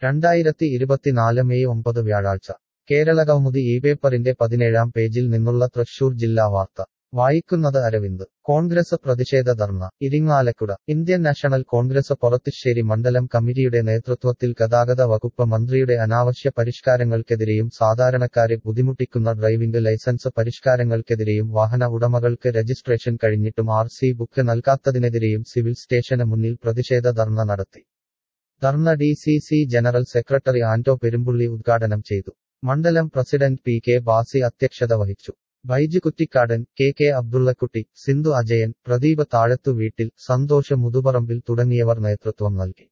രണ്ടായിരത്തി ഇരുപത്തിനാല് മെയ് ഒമ്പത് വ്യാഴാഴ്ച കേരളകൗമുദി ഈ പേപ്പറിന്റെ പതിനേഴാം പേജിൽ നിന്നുള്ള തൃശൂർ ജില്ലാ വാർത്ത വായിക്കുന്നത് അരവിന്ദ് കോൺഗ്രസ് പ്രതിഷേധ ധർണ ഇരിങ്ങാലക്കുട ഇന്ത്യൻ നാഷണൽ കോൺഗ്രസ് പൊറത്തിശ്ശേരി മണ്ഡലം കമ്മിറ്റിയുടെ നേതൃത്വത്തിൽ ഗതാഗത വകുപ്പ് മന്ത്രിയുടെ അനാവശ്യ പരിഷ്കാരങ്ങൾക്കെതിരെയും സാധാരണക്കാരെ ബുദ്ധിമുട്ടിക്കുന്ന ഡ്രൈവിംഗ് ലൈസൻസ് പരിഷ്കാരങ്ങൾക്കെതിരെയും വാഹന ഉടമകൾക്ക് രജിസ്ട്രേഷൻ കഴിഞ്ഞിട്ടും ആർ സി ബുക്ക് നൽകാത്തതിനെതിരെയും സിവിൽ സ്റ്റേഷന് മുന്നിൽ പ്രതിഷേധ ധർണ നടത്തി ധർണ D C C general secretary Anto Perumpully ഉദ്ഘാടനം ചെയ്തു മണ്ഡലം പ്രസിഡന്റ് പി കെ ബാസി അധ്യക്ഷത വഹിച്ചു ബൈജു കുറ്റിക്കാടൻ കെ കെ അബ്ദുള്ളക്കുട്ടി സിന്ധു അജയൻ പ്രദീപ് താഴത്തു വീട്ടിൽ സന്തോഷ് മുതുപറമ്പിൽ തുടങ്ങിയവർ നേതൃത്വം നൽകി